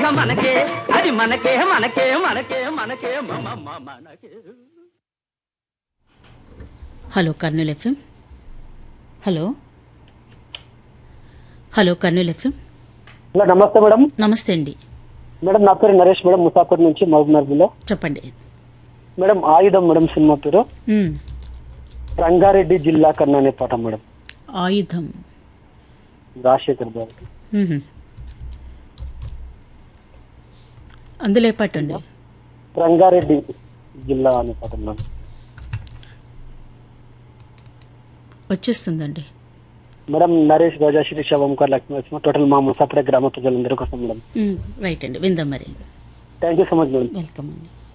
మనకే అది మనకే మనకే మనకే మనకే మమ మమ మనకే hello Kurnool FM hello hello Kurnool FM hello నమస్తే మేడం నమస్తే అండి మేడం నా పేరు నరేష్ మేడం ముసాపూర్ నుంచి మహబూబ్నగర్లో చెప్పండి మేడం ఆయుధం మేడం సినిమా పేరు మ్, రంగారెడ్డి జిల్లా కన్నా అనే పాట మేడం ఆయుధం రాజశేఖర్ గారు మ్హూ. అందులో ఏ పాట అండి రంగారెడ్డి జిల్లా అనే పాట మేడం వచ్చేస్తుందండి మేడం నరేష్ గజా శిరీష ఓంకార్ లక్ష్మీ లక్ష్మి టోటల్ మా ముసాపూర్ గ్రామ ప్రజలందరి కోసం మేడం మ్, రైట్ అండి విందాం మరి thank you so much madam welcome అండి